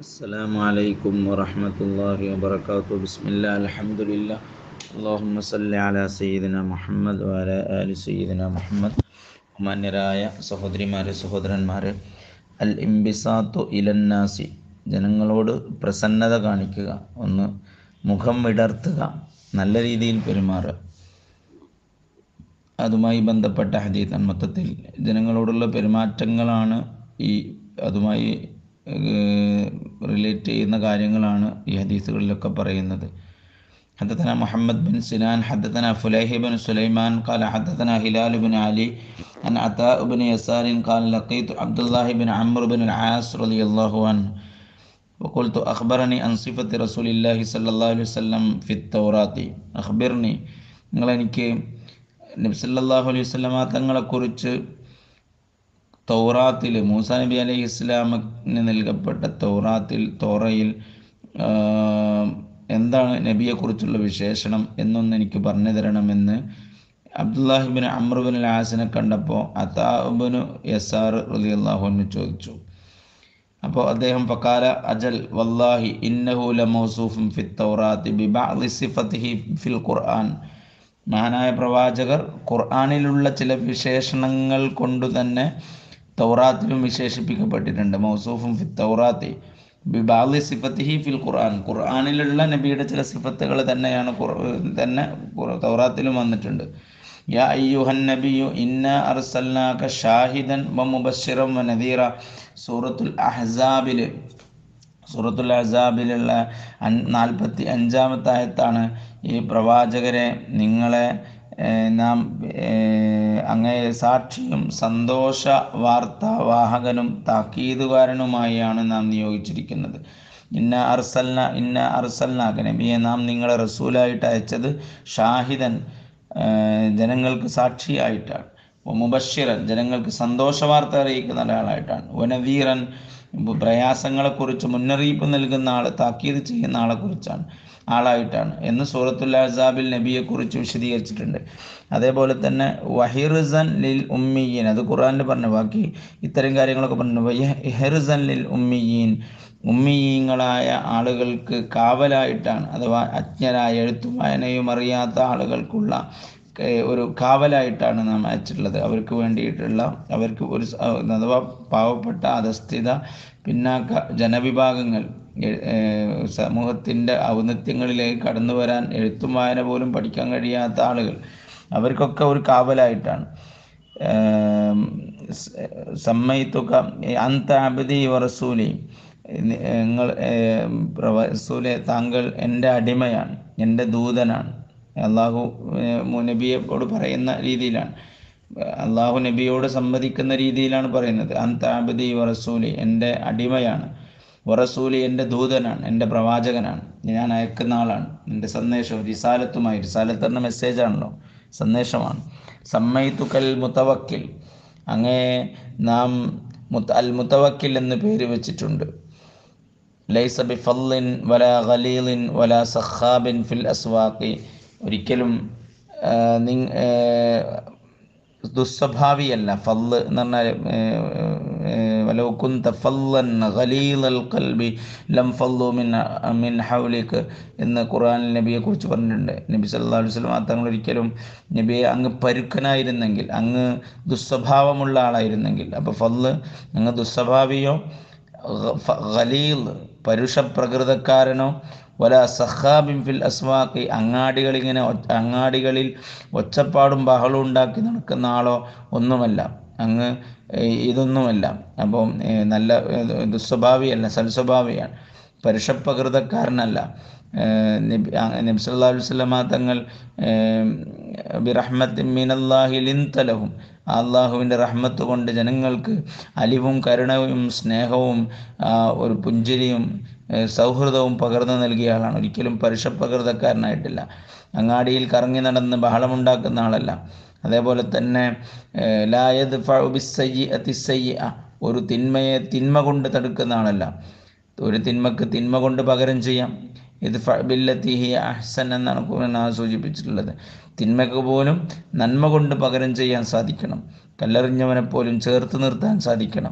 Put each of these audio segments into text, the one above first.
السلام عليكم ورحمة الله وبركاته بسم الله الحمد لله اللهم صل على سيدنا മുഹമ്മദ് وعلى آل سيدنا മുഹമ്മദ് മാന്യരായ സഹോദരിമാരെ സഹോദരന്മാരെ അൽ ഇംബിസാത്തു ഇലന്നാസി ജനങ്ങളോട് പ്രസന്നത കാണിക്കുക ഒന്ന് മുഖം വിടർത്തുക നല്ല രീതിയിൽ പെരുമാറുക അതുമായി ബന്ധപ്പെട്ട ഹദീത്താണ് മൊത്തത്തിൽ ജനങ്ങളോടുള്ള പെരുമാറ്റങ്ങളാണ് ഈ അതുമായി റിലേറ്റ് ചെയ്യുന്ന കാര്യങ്ങളാണ് ഈ ഹദീസുകളിലൊക്കെ പറയുന്നത് حدثنا محمد بن سنان حدثنا فليح بن سليمان قال حدثنا هلال بن علي عن عطاء بن يسار قال لقيت عبد الله بن عمرو بن العاص رضي الله عنه وقلت أخبرني عن صفة رسول الله صلى الله عليه وسلم في التوراة أخبرني നിങ്ങൾ എനിക്ക് നബി സല്ലല്ലാഹു അലൈഹി വസല്ലമ തങ്ങളെക്കുറിച്ച് തൗറാത്തിൽ മൂസ നബി അലൈഹി ഇസ്ലാമിന് നൽകപ്പെട്ട തൗറാത്തിൽ തോറയിൽ എന്താണ് നബിയെക്കുറിച്ചുള്ള വിശേഷണം എന്നൊന്ന് എനിക്ക് പറഞ്ഞു തരണമെന്ന് അബ്ദുല്ലാഹിബിൻ അമ്രുബിൻ ആസിനെ കണ്ടപ്പോൾ അതാബിന് യസാർ റലി അള്ളാഹുവിന് ചോദിച്ചു അപ്പോൾ അദ്ദേഹം ഫക്കാല അജൽ വല്ലാഹി ഇന്നഹു ലമൗസൂഫും ഫി തൗറാത്തി ബിബഅദി സിഫത്തിഹി ഫിൽ ഖുർആൻ മഹാനായ പ്രവാചകർ ഖുർആാനിലുള്ള ചില വിശേഷണങ്ങൾ കൊണ്ട് തന്നെ തൗറാത്തിലും വിശേഷിപ്പിക്കപ്പെട്ടിട്ടുണ്ട് മൗസൂഫും ഫി തൗറാത്തി ബിബാലി സിഫത്തിഹി ഫിൽ ഖുർആൻ ഖുർആാനിലുള്ള നബിയുടെ ചില സിഫത്തുകൾ തന്നെയാണ് തന്നെ തൗറാത്തിലും വന്നിട്ടുണ്ട് യാ അയ്യുഹൻ നബിയു ഇന്ന അർസൽനാക ഷാഹിദൻ വ മുബശ്ശിറം വ നദീറ സൂറത്തുൽ അഹ്സാബിൽ സൂറത്തുൽ അഹ്സാബിലുള്ള നാൽപ്പത്തി അഞ്ചാമത്തെ ആയത്താണ് ഈ പ്രവാചകരെ നിങ്ങളെ നാം അങ്ങേ സാക്ഷിയും സന്തോഷ വാർത്താ വാഹകനും താക്കീതുകാരനുമായാണ് നാം നിയോഗിച്ചിരിക്കുന്നത് ഇന്ന അർസൽന ഇന്ന അർസൽനാക നബിയെ നാം നിങ്ങളെ റസൂലായിട്ട് അയച്ചത് ഷാഹിദൻ ജനങ്ങൾക്ക് സാക്ഷിയായിട്ടാണ് മുബഷിറൻ ജനങ്ങൾക്ക് സന്തോഷ വാർത്ത അറിയിക്കുന്ന ഒരാളായിട്ടാണ് വനവീറൻ പ്രയാസങ്ങളെക്കുറിച്ച് മുന്നറിയിപ്പ് നൽകുന്ന ആൾ താക്കീത് ചെയ്യുന്ന ആളെക്കുറിച്ചാണ് ആളായിട്ടാണ് എന്ന് സൂറത്തുൽ അസാബിൽ നബിയെക്കുറിച്ച് വിശദീകരിച്ചിട്ടുണ്ട് അതേപോലെ തന്നെ വഹിറുസൻ ലിൽ ഉമ്മിയീൻ അത് ഖുറാനിൽ പറഞ്ഞ ബാക്കി ഇത്തരം കാര്യങ്ങളൊക്കെ പറഞ്ഞു ഹെറുസൻ ലിൽ ഉമ്മിയീൻ ഉമ്മിയീങ്ങളായ ആളുകൾക്ക് കാവലായിട്ടാണ് അഥവാ അജ്ഞരായ എഴുത്തും വായനയും അറിയാത്ത ആളുകൾക്കുള്ള ഒരു കാവലായിട്ടാണ് നാം അയച്ചിട്ടുള്ളത് അവർക്ക് വേണ്ടിയിട്ടുള്ള അവർക്ക് ഒരു അഥവാ പാവപ്പെട്ട അധസ്ഥിത പിന്നാക്ക ജനവിഭാഗങ്ങൾ സമൂഹത്തിൻ്റെ ഔന്നത്യങ്ങളിലേക്ക് കടന്നു വരാൻ എഴുത്തും വായന പോലും പഠിക്കാൻ കഴിയാത്ത ആളുകൾ അവർക്കൊക്കെ ഒരു കാവലായിട്ടാണ് സമ്മയിത്തുക അന്താബദി റസൂലി നിങ്ങൾ റസൂലെ താങ്കൾ എൻ്റെ അടിമയാണ് എൻ്റെ ദൂതനാണ് അള്ളാഹു നബിയോട് പറയുന്ന രീതിയിലാണ് അള്ളാഹു നബിയോട് സംവദിക്കുന്ന രീതിയിലാണ് പറയുന്നത് അന്താബദി വറസൂലി എൻ്റെ അടിമയാണ് വറസൂലി എൻ്റെ ദൂതനാണ് എൻ്റെ പ്രവാചകനാണ് ഞാൻ അയക്കുന്ന ആളാണ് എൻ്റെ സന്ദേശം റിസാലത്തുമായി റിസാലത്ത് എന്ന മെസ്സേജാണല്ലോ സന്ദേശമാണ് സമ്മയിത്തുക്കൽ മുത്തവക്കിൽ അങ്ങേ നാം അൽ മുത്തവക്കിൽ എന്ന് പേര് വെച്ചിട്ടുണ്ട് ലൈസ ബി ഫല്ലിൻ വല ഖലീലിൻ വല സഖാബിൻ ഫിൽ അസ്വാഖി ഒരിക്കലും ദുസ്വഭാവിയല്ല ഫല്ല് എന്ന് പറഞ്ഞാൽ വലൗക്കുന്ത ഫല്ലൻ ഖലീലൽ ഖൽബി ലം ഫല്ലു മിൻ മിൻ ഹൗലിക്ക് എന്ന് ഖുർആൻ നബിയെ കുറിച്ച് പറഞ്ഞിട്ടുണ്ട് നബി സല്ലല്ലാഹു അലൈഹി വസല്ലം തങ്ങൾ ഒരിക്കലും നബിയെ അങ്ങ് പരുക്കനായിരുന്നെങ്കിൽ അങ്ങ് ദുസ്വഭാവമുള്ള ആളായിരുന്നെങ്കിൽ അപ്പോൾ ഫല്ല് അങ്ങ് ദുസ്വഭാവിയോ ഖലീൽ പരുഷ പ്രകൃതക്കാരനോ വല സഹാബിൻ ഫിൽ അസ്വാഖി അങ്ങാടികളിങ്ങനെ അങ്ങാടികളിൽ ഒച്ചപ്പാടും ബഹളവും ഉണ്ടാക്കി നടക്കുന്ന ആളോ ഒന്നുമല്ല അങ്ങ് ഇതൊന്നുമല്ല അപ്പം നല്ല ദുസ്വഭാവിയല്ല സൽസ്വഭാവിയാണ് പരുഷപ്രകൃതക്കാരനല്ല നബി നബി സല്ലാ വസ്ലമ തങ്ങൾ ബിറഹ്മത്ത് മീനല്ലാഹി ലിന്തലഹും അള്ളാഹുവിൻ്റെ റഹ്മത്ത് കൊണ്ട് ജനങ്ങൾക്ക് അലിവും കരുണയും സ്നേഹവും ഒരു പുഞ്ചിരിയും സൗഹൃദവും പകർന്നു നൽകിയ ആളാണ് ഒരിക്കലും പരുഷപ്രകൃതക്കാരനായിട്ടില്ല അങ്ങാടിയിൽ കറങ്ങി നടന്ന് ബഹളമുണ്ടാക്കുന്ന ആളല്ല അതേപോലെ തന്നെ ലായത് അതിസയ്യ ഒരു തിന്മയെ തിന്മ കൊണ്ട് തടുക്കുന്ന ആളല്ല ഒരു തിന്മക്ക് തിന്മ കൊണ്ട് പകരം ചെയ്യാം ഇത് ഫബില്ലത്തിഹി അഹ്സൻ എന്നാണ് ഖുർആൻ സൂചിപ്പിച്ചിട്ടുള്ളത് തിന്മക്ക് പോലും നന്മ കൊണ്ട് പകരം ചെയ്യാൻ സാധിക്കണം കല്ലെറിഞ്ഞവനെ പോലും ചേർത്ത് നിർത്താൻ സാധിക്കണം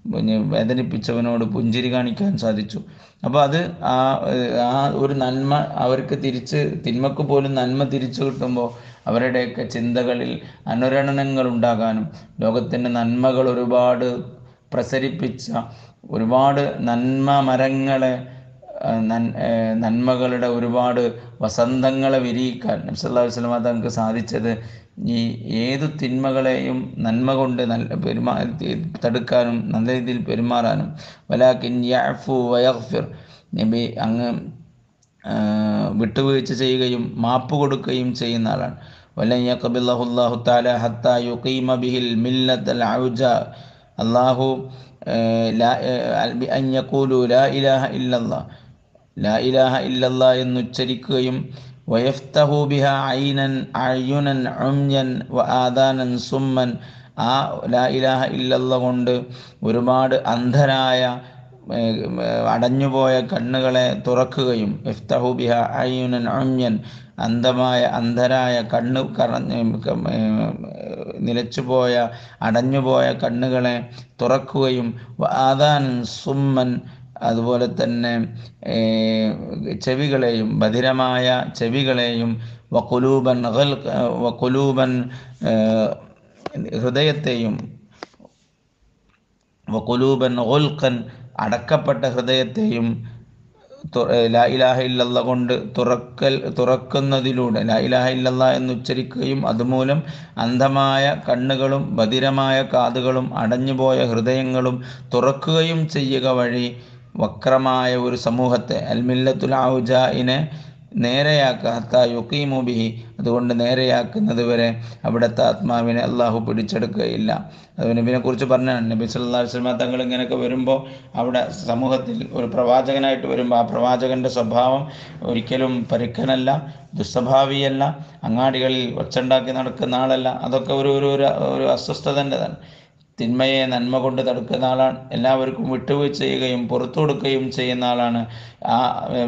പിന്നെ വേദനിപ്പിച്ചവനോട് പുഞ്ചിരി കാണിക്കാൻ സാധിച്ചു അപ്പോൾ അത് ആ ആ ഒരു നന്മ അവർക്ക് തിരിച്ച് തിന്മക്ക് പോലും നന്മ തിരിച്ചു കിട്ടുമ്പോൾ അവരുടെയൊക്കെ ചിന്തകളിൽ അനുരണനങ്ങൾ ഉണ്ടാകാനും ലോകത്തിൻ്റെ നന്മകൾ ഒരുപാട് പ്രസരിപ്പിച്ച ഒരുപാട് നന്മ മരങ്ങളെ ആ, നൻ- ഏ, നന്മകളുടെ ഒരുപാട് വസന്തങ്ങളെ വിരിയിക്കാൻ നബ്സല്ലാ വസ്ലമ തങ്ങൾക്ക് സാധിച്ചത് ഈ ഏത് തിന്മകളെയും നന്മ കൊണ്ട് നല്ല പെരുമാ തടുക്കാനും നല്ല രീതിയിൽ പെരുമാറാനും വലാക്കിൻ യഅഫു വയഗ്ഫിർ നബി അങ്ങ് ആ, വിട്ടുവീഴ്ച ചെയ്യുകയും മാപ്പ് കൊടുക്കുകയും ചെയ്യുന്ന ആളാണ് വലൻ യഖബില്ലഹുല്ലാഹു തആല ഹത്താ യുഖീമ ബിഹിൽ മില്ലത്തൽ ഔജ അല്ലാഹു ഏഹ്, ലാ ഏഹ്, ബി അൻ യഖൂലു ലാ ഇലാഹ ഇല്ലല്ലാഹ് ലാ ഇലാഹ ഇല്ലല്ലാ എന്ന് ഉച്ചരിക്കുകയും വയഫ്തഹു ബിഹ ഐനൻ അയ്യുനൻ ഉംയൻ വ ആദാനൻ സുമ്മൻ ആ ലാ ഇലാഹ ഇല്ലല്ല കൊണ്ട് ഒരുപാട് അന്ധരായ ഏഹ്, ഏഹ്, അടഞ്ഞുപോയ കണ്ണുകളെ തുറക്കുകയും ഇഫ്തഹു ബിഹ അയ്യുനൻ ഉംയൻ അന്ധമായ അന്ധരായ കണ്ണ് കറഞ്ഞ് ഏഹ്, നിലച്ചുപോയ അടഞ്ഞുപോയ കണ്ണുകളെ തുറക്കുകയും വ ആദാനൻ സുമ്മൻ അതുപോലെ തന്നെ ഏഹ്, ചെവികളെയും ബധിരമായ ചെവികളെയും വക്കുലൂബൻ വക്കുലൂബൻ ഹൃദയത്തെയും വക്കുലൂബൻ ഗുൽഖൻ അടക്കപ്പെട്ട ഹൃദയത്തെയും തു- ഏഹ് ലാ ഇലാഹ ഇല്ലല്ല കൊണ്ട് തുറക്കൽ തുറക്കുന്നതിലൂടെ ലാ ഇലാഹ ഇല്ലല്ല എന്ന് ഉച്ചരിക്കുകയും അതുമൂലം അന്ധമായ കണ്ണുകളും ബധിരമായ കാതുകളും അടഞ്ഞുപോയ ഹൃദയങ്ങളും തുറക്കുകയും ചെയ്യുക വഴി വക്രമായ ഒരു സമൂഹത്തെ അൽമില്ലത്തുൽ ഔജായിനെ നേരെയാക്കുക ഹത്താ യുക്കീമു ബിഹി അതുകൊണ്ട് നേരെയാക്കുന്നത് വരെ അവിടുത്തെ ആത്മാവിനെ അള്ളാഹു പിടിച്ചെടുക്കുകയില്ല അത് നബിനെ കുറിച്ച് പറഞ്ഞാണ് നബി സല്ലല്ലാഹു അലൈഹി വസല്ലം തങ്ങൾ ഇങ്ങനെയൊക്കെ വരുമ്പോൾ അവിടെ സമൂഹത്തിൽ ഒരു പ്രവാചകനായിട്ട് വരുമ്പോൾ ആ പ്രവാചകന്റെ സ്വഭാവം ഒരിക്കലും പരുക്കനല്ല ദുസ്വഭാവിയല്ല അങ്ങാടികളിൽ ഒച്ചുണ്ടാക്കി നടക്കുന്ന ആളല്ല അതൊക്കെ ഒരു ഒരു ഒരു ഒരു അസ്വസ്ഥതൻ്റെതാണ് തിന്മയെ നന്മ കൊണ്ട് തടുക്കുന്ന ആളാണ് എല്ലാവർക്കും വിട്ടുവീഴ്ച ചെയ്യുകയും പുറത്തു കൊടുക്കുകയും ചെയ്യുന്ന ആളാണ് ആ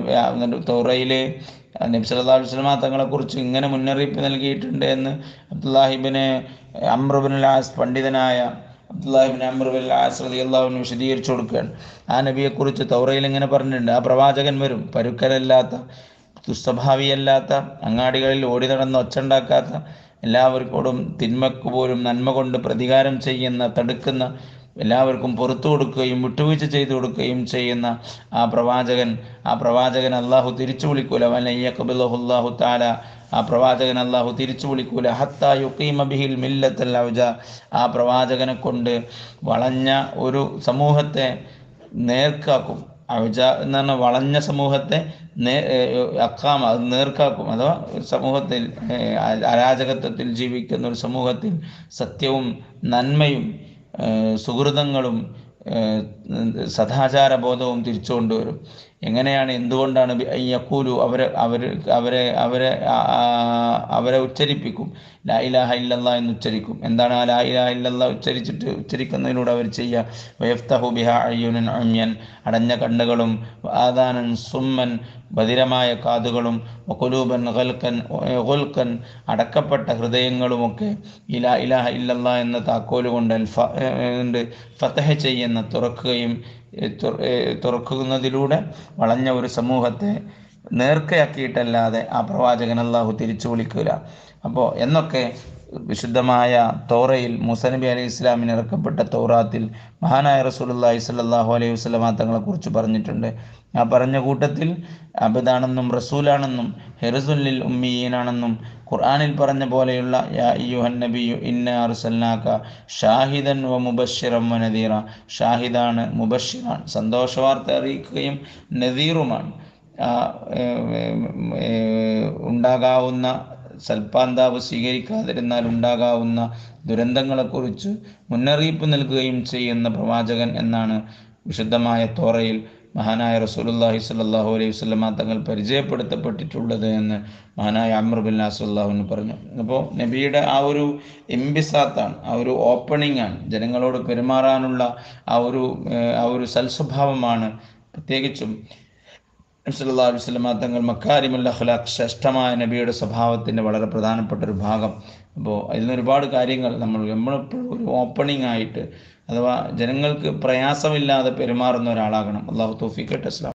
തോറയിൽ നബി സല്ലല്ലാഹു അലൈഹി വസല്ലമ തങ്ങളെക്കുറിച്ച് ഇങ്ങനെ മുന്നറിയിപ്പ് നൽകിയിട്ടുണ്ട് എന്ന് അബ്ദുല്ലാഹിബിന് അമ്രുബിൻ ആസ് പണ്ഡിതനായ അബ്ദുല്ലാഹിബിൻ അമ്രുബിൻ ആസ് റളിയല്ലാഹുവിന് വിശദീകരിച്ചു കൊടുക്കുകയാണ് ആ നബിയെക്കുറിച്ച് തൗറയിൽ ഇങ്ങനെ പറഞ്ഞിട്ടുണ്ട് ആ പ്രവാചകൻ വരും പരുക്കരല്ലാത്ത ദുസ്വഭാവിയല്ലാത്ത അങ്ങാടികളിൽ ഓടി നടന്ന് ഒച്ചുണ്ടാക്കാത്ത എല്ലാവർക്കോടും തിന്മക്ക് പോലും നന്മ കൊണ്ട് പ്രതികാരം ചെയ്യുന്ന തടുക്കുന്ന എല്ലാവർക്കും പുറത്തു കൊടുക്കുകയും വിട്ടുവീഴ്ച ചെയ്തു കൊടുക്കുകയും ചെയ്യുന്ന ആ പ്രവാചകൻ ആ പ്രവാചകൻ അള്ളാഹു തിരിച്ചു വിളിക്കൂല വലയ്യഖബിലഹുല്ലാഹു താല ആ പ്രവാചകൻ അള്ളാഹു തിരിച്ചു വിളിക്കൂല ഹത്താ യുക്കീമ ബിഹിൽ മില്ലത്തൽ ഔജ ആ പ്രവാചകനെ കൊണ്ട് വളഞ്ഞ ഒരു സമൂഹത്തെ നേർക്കാക്കും ഔജ എന്ന് പറഞ്ഞ വളഞ്ഞ സമൂഹത്തെ നേ അക്കാമ അത് നേർക്കാക്കും അഥവാ സമൂഹത്തിൽ ഏഹ്, അരാജകത്വത്തിൽ ജീവിക്കുന്ന ഒരു സമൂഹത്തിൽ സത്യവും നന്മയും ഏഹ്, സുഹൃതങ്ങളും ഏഹ്, സദാചാര ബോധവും തിരിച്ചു കൊണ്ടുവരും എങ്ങനെയാണ് എന്തുകൊണ്ടാണ് ബി- ഈ യക്കൂലു അവരെ അവർ അവരെ അവരെ ആ- ആ- അവരെ ഉച്ചരിപ്പിക്കും ലാ ഇലാഹ ഇല്ലല്ലാ എന്ന് ഉച്ചരിക്കും എന്താണ് ആ ലാ ഇലാഹ ഇല്ലല്ലാ ഉച്ചരിച്ചിട്ട് ഉച്ചരിക്കുന്നതിലൂടെ അവർ ചെയ്യുക വയഫ്തഹു ബിഹ അയ്യുനൻ ഉമ്യൻ അടഞ്ഞ കണ്ണുകളും ആദാനൻ സുമ്മൻ ബധിരമായ കാതുകളും ഒക്കുലൂബൻ ഗൽക്കൻ ഗുൽക്കൻ അടക്കപ്പെട്ട ഹൃദയങ്ങളുമൊക്കെ ഈ ലാ ഇലാഹ ഇല്ലല്ലാ എന്ന താക്കോല് കൊണ്ട് അൽഫ കൊണ്ട് ഫതഹ ചെയ്യുന്ന തുറക്കുകയും ഏ, തുറ- ഏ, തുറക്കുന്നതിലൂടെ വളഞ്ഞ ഒരു സമൂഹത്തെ നേർക്കയാക്കിയിട്ടല്ലാതെ ആ പ്രവാചകൻ അള്ളാഹു തിരിച്ചു വിളിക്കുക അപ്പോൾ എന്നൊക്കെ വിശുദ്ധമായ തോറയിൽ മുസനബി അലൈഹി ഇസ്ലാമിന് ഇറക്കപ്പെട്ട തോറാത്തിൽ മഹാനായ റസൂലുള്ളാഹി സ്വല്ലല്ലാഹു അലൈഹി വസല്ലമ തങ്ങളെക്കുറിച്ച് പറഞ്ഞിട്ടുണ്ട് ആ പറഞ്ഞ കൂട്ടത്തിൽ അബദാണെന്നും റസൂലാണെന്നും ഹെറുസുല്ലിൽ ഉമ്മീനാണെന്നും ഖുർആനിൽ പറഞ്ഞ പോലെയുള്ള യാ അയ്യുഹൻ നബിയു ഇന്ന അർസൽനാക ഷാഹിദൻ വ മുബശ്ശിറം വ നദീറ ഷാഹിദാണ് മുബശ്ശിറാണ് സന്തോഷവാർത്ത അറിയിക്കുകയും നദീറുമാണ് ആ, ഏ, ഏ, ഏ, ഉണ്ടാകാവുന്ന സൽപ്പാന്താവ് സ്വീകരിക്കാതിരുന്നാൽ ഉണ്ടാകാവുന്ന ദുരന്തങ്ങളെക്കുറിച്ച് മുന്നറിയിപ്പ് നൽകുകയും ചെയ്യുന്ന പ്രവാചകൻ എന്നാണ് വിശുദ്ധമായ തോറയിൽ മഹാനായ റസൂലുള്ളാഹി സ്വല്ലല്ലാഹു അലൈഹി വസല്ലമ തങ്ങൾ പരിചയപ്പെടുത്തപ്പെട്ടിട്ടുള്ളത് എന്ന് മഹാനായ അമ്ർ ബിൻ നാസുല്ലാഹുവിന് പറഞ്ഞു അപ്പോൾ നബിയുടെ ആ ഒരു എംബിസാത്താണ് ആ ഒരു ഓപ്പണിംഗ് ആണ് ജനങ്ങളോട് പെരുമാറാനുള്ള ആ ഒരു ഏഹ്, ആ ഒരു സൽസ്വഭാവമാണ് പ്രത്യേകിച്ചും നബ്സല്ലാ അലൈഹി വസല്ലമ തങ്ങൾ മക്കാരിമുൽ അഖ്ലാഖ് ശ്രേഷ്ഠമായ നബിയുടെ സ്വഭാവത്തിൻ്റെ വളരെ പ്രധാനപ്പെട്ട ഒരു ഭാഗം അപ്പോൾ അതിൽ നിന്ന് ഒരുപാട് കാര്യങ്ങൾ നമ്മൾ നമ്മളെപ്പോഴും ഒരു ഓപ്പണിംഗ് ആയിട്ട് അഥവാ ജനങ്ങൾക്ക് പ്രയാസമില്ലാതെ പെരുമാറുന്ന ഒരാളാകണം അള്ളാഹു തോഫിക്കട്ടെ അസ്ലാം